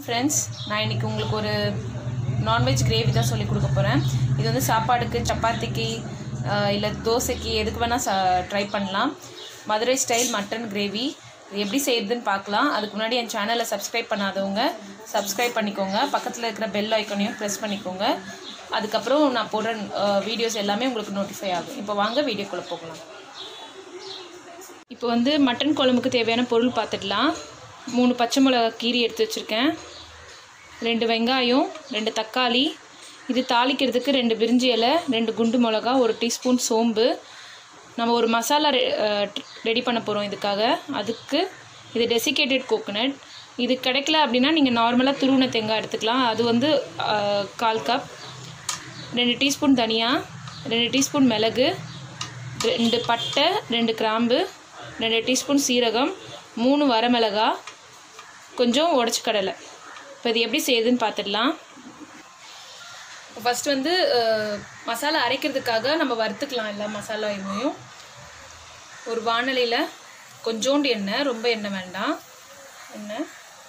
friends நான் இன்னைக்கு உங்களுக்கு ஒரு நான்வெஜ் கிரேவி தான் சொல்லி கொடுக்க போகிறேன் இது வந்து சாப்பாடுக்கு சப்பாத்திக்கு இல்லை தோசைக்கு எதுக்கு வேணால் சா ட்ரை பண்ணலாம் மதுரை ஸ்டைல் மட்டன் கிரேவி இது எப்படி செய்யுதுன்னு பார்க்கலாம் அதுக்கு முன்னாடி என் சேனலை சப்ஸ்கிரைப் பண்ணாதவங்க சப்ஸ்கிரைப் பண்ணிக்கோங்க பக்கத்தில் இருக்கிற பெல் ஐக்கனையும் ப்ரெஸ் பண்ணிக்கோங்க அதுக்கப்புறம் நான் போடுற வீடியோஸ் எல்லாமே உங்களுக்கு நோட்டிஃபை ஆகும் இப்போ வாங்க வீடியோக்குள்ளே போகலாம் இப்போ வந்து மட்டன் குழம்புக்கு தேவையான பொருள் பார்த்துடலாம் மூணு பச்சை மிளகா கீரி எடுத்து வச்சுருக்கேன் ரெண்டு வெங்காயம் ரெண்டு தக்காளி இது தாளிக்கிறதுக்கு ரெண்டு பிரிஞ்சி இலை ரெண்டு குண்டு மிளகா ஒரு டீஸ்பூன் சோம்பு நம்ம ஒரு மசாலா ரெ ரெடி பண்ண போகிறோம் இதுக்காக அதுக்கு இது டெசிகேட்டட் கோகோனட் இது கிடைக்கல அப்படின்னா நீங்கள் நார்மலாக துருவின தேங்காய் எடுத்துக்கலாம் அது வந்து அஹ், கால் கப் ரெண்டு டீஸ்பூன் தனியா ரெண்டு டீஸ்பூன் மிளகு ரெண்டு பட்டை ரெண்டு கிராம்பு ரெண்டு டீஸ்பூன் சீரகம் மூணு வரமிளகா கொஞ்சம் உடச்சி கடலை இப்போ இது எப்படி செய்யுதுன்னு பார்த்துடலாம் இப்போ ஃபஸ்ட்டு வந்து அஹ், மசாலா அரைக்கிறதுக்காக நம்ம வறுத்துக்கலாம் எல்லா மசாலாவையும் ஒரு வானலியில் கொஞ்சோண்டு எண்ணெய் ரொம்ப எண்ணெய் வேண்டாம் எண்ணெய்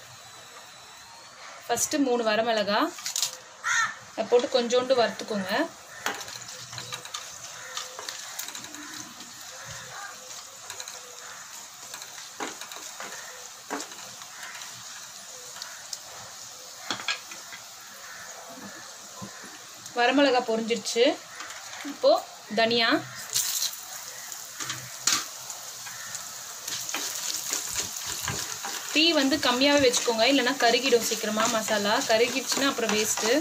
ஃபஸ்ட்டு மூணு வரமிளகா அதை போட்டு கொஞ்சோண்டு வறுத்துக்கோங்க வரமிளகா பொரிஞ்சிருச்சு இப்போது தனியா தீ வந்து கம்மியாகவே வச்சுக்கோங்க இல்லைன்னா கருகிடும் சீக்கிரமாக மசாலா கருகிடுச்சுன்னா அப்புறம் வேஸ்ட்டு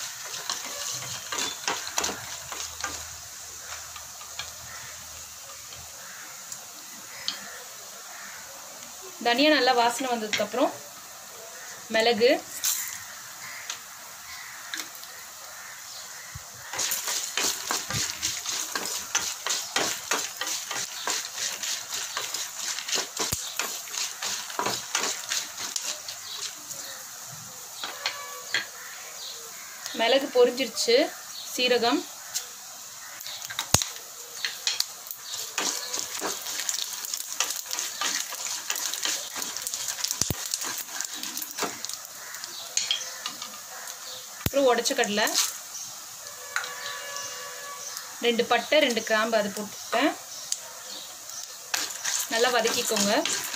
தனியா நல்லா வாசனை வந்ததுக்கப்புறம் மிளகு மிளகு பொரிஞ்சிருச்சு சீரகம் அப்புறம் உடச்ச கடலை ரெண்டு பட்டை ரெண்டு கிராம்பு அது போட்டுட்டேன் நல்லா வதக்கிக்கோங்க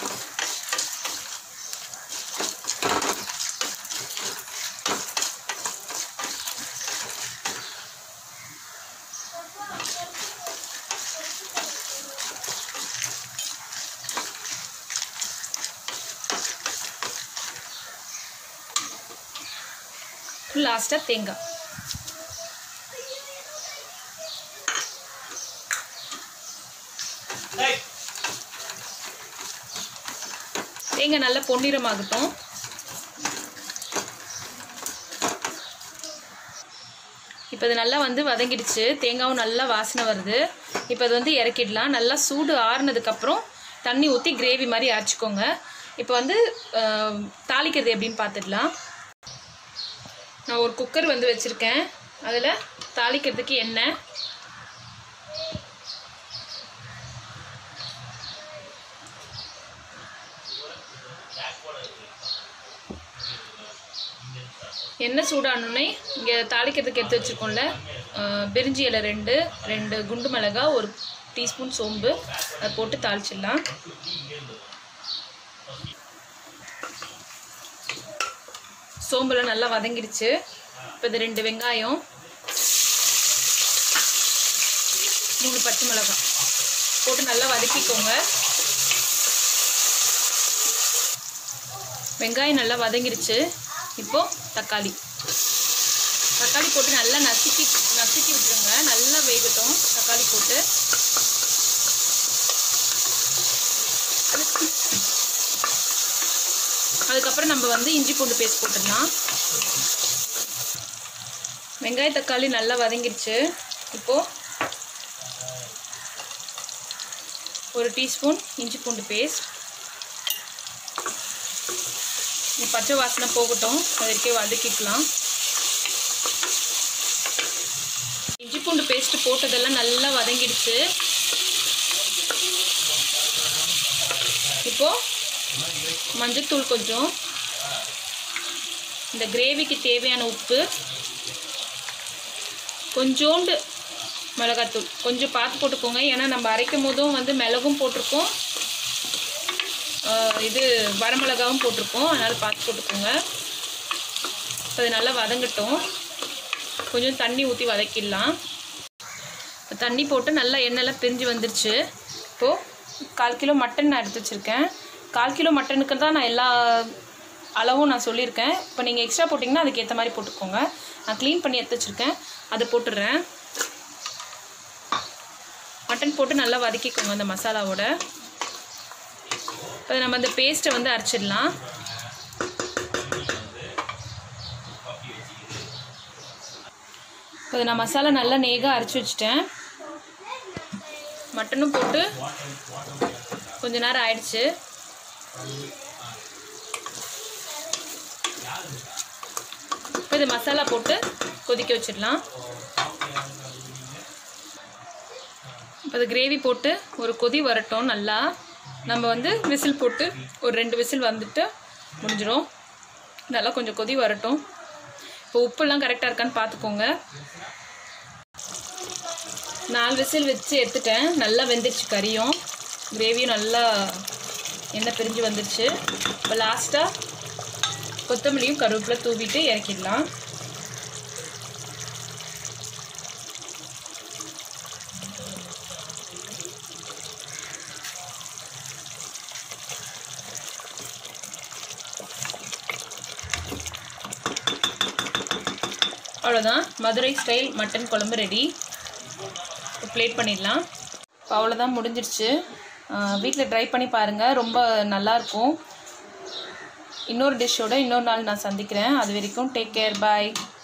லாஸ்ட்டாக தேங்காய் தேங்காய் நல்லா பொன்னிறமாகட்டும் இப்போ இது நல்லா வந்து வதங்கிடுச்சு தேங்காவும் நல்லா வாசனை வருது இப்போ இது வந்து இறக்கிடலாம் நல்லா சூடு ஆறுனதுக்கப்புறம் தண்ணி ஊற்றி கிரேவி மாதிரி அரைச்சிக்கோங்க இப்போ வந்து அஹ், தாளிக்கிறது எப்படின்னு பார்த்துடலாம் நான் ஒரு குக்கர் வந்து வச்சுருக்கேன் அதில் தாளிக்கிறதுக்கு எண்ணெய் எண்ணெய் சூடானோடனே இங்கே தாளிக்கிறதுக்கு எடுத்து வச்சுருக்கோம்ல அஹ், பிரிஞ்சி இலை ரெண்டு ரெண்டு குண்டு மிளகா ஒரு டீஸ்பூன் சோம்பு அதை போட்டு தாளிச்சிடலாம் சோம்புலாம் நல்லா வதங்கிடுச்சு இப்போ இது ரெண்டு வெங்காயம் மூணு பச்சை மிளகாய் போட்டு நல்லா வதக்கிக்கோங்க வெங்காயம் நல்லா வதங்கிடுச்சு இப்போ தக்காளி தக்காளி போட்டு நல்லா நசுக்கி நசுக்கி விட்டுருங்க நல்லா வேகட்டும் தக்காளி போட்டு அதுக்கப்புறம் நம்ம வந்து இஞ்சி பூண்டு பேஸ்ட் போட்டுடலாம் வெங்காய தக்காளி நல்லா வதங்கிடுச்சு இப்போது ஒரு டீஸ்பூன் இஞ்சி பூண்டு பேஸ்ட் இந்த பச்சை வாசனை போகட்டும் அது வரைக்கும் வதக்கிக்கலாம் இஞ்சி பூண்டு பேஸ்ட் போட்டதெல்லாம் நல்லா வதங்கிடுச்சு இப்போ மஞ்சத்தூள் கொஞ்சம் இந்த கிரேவிக்கு தேவையான உப்பு கொஞ்சோண்டு மிளகாத்தூள் கொஞ்சம் பார்த்து போட்டுக்கோங்க ஏன்னா நம்ம அரைக்கும் போதும் வந்து மிளகும் போட்டிருக்கோம் ஆஹ் இது வரமிளகாவும் போட்டிருக்கோம் அதனால் பார்த்து போட்டுக்கோங்க இப்போ இது நல்லா வதங்கட்டும் கொஞ்சம் தண்ணி ஊற்றி வதக்கிடலாம் இப்போ தண்ணி போட்டு நல்லா எண்ணெய்லாம் பிரிஞ்சு வந்துருச்சு இப்போது கால் கிலோ மட்டன் நான் எடுத்து வச்சுருக்கேன் கால் கிலோ மட்டனுக்கு தான் நான் எல்லா அளவும் நான் சொல்லியிருக்கேன் இப்போ நீங்கள் எக்ஸ்ட்ரா போட்டிங்கன்னா அதுக்கு ஏற்ற மாதிரி போட்டுக்கோங்க நான் க்ளீன் பண்ணி எடுத்து வச்சுருக்கேன் அதை போட்டுடுறேன் மட்டன் போட்டு நல்லா வதக்கிக்கோங்க அந்த மசாலாவோட இப்போ நம்ம அந்த பேஸ்ட்டை வந்து அரைச்சிடலாம் இப்போ நான் மசாலா நல்லா நேகாக அரைச்சி வச்சுட்டேன் மட்டனும் போட்டு கொஞ்ச நேரம் ஆயிடுச்சு இப்போ இது மசாலா போட்டு கொதிக்க வச்சிடலாம் இப்போ இது கிரேவி போட்டு ஒரு கொதி வரட்டும் நல்லா நம்ம வந்து விசில் போட்டு ஒரு ரெண்டு விசில் வந்துட்டு முடிஞ்சிடும் நல்லா கொஞ்சம் கொதி வரட்டும் இப்போ உப்புலாம் கரெக்டாக இருக்கான்னு பார்த்துக்கோங்க நாலு விசில் வச்சு எடுத்துட்டேன் நல்லா வெந்துருச்சு கறியும் கிரேவியும் நல்லா எண்ணெய் பிரிஞ்சு வந்துருச்சு இப்போ லாஸ்ட்டாக கொத்தமல்லியும் கருவேப்பிலை தூவிட்டு இறக்கிடலாம் அவ்வளோதான் மதுரை ஸ்டைல் மட்டன் குழம்பு ரெடி பிளேட் பண்ணிடலாம் இப்போ அவ்வளோதான் முடிஞ்சிருச்சு வீட்டில் ட்ரை பண்ணி பாருங்கள் ரொம்ப நல்லாயிருக்கும் இன்னொரு டிஷ்ஷோட இன்னொரு நாள் நான் சந்திக்கிறேன் அது வரைக்கும் டேக் கேர் பாய்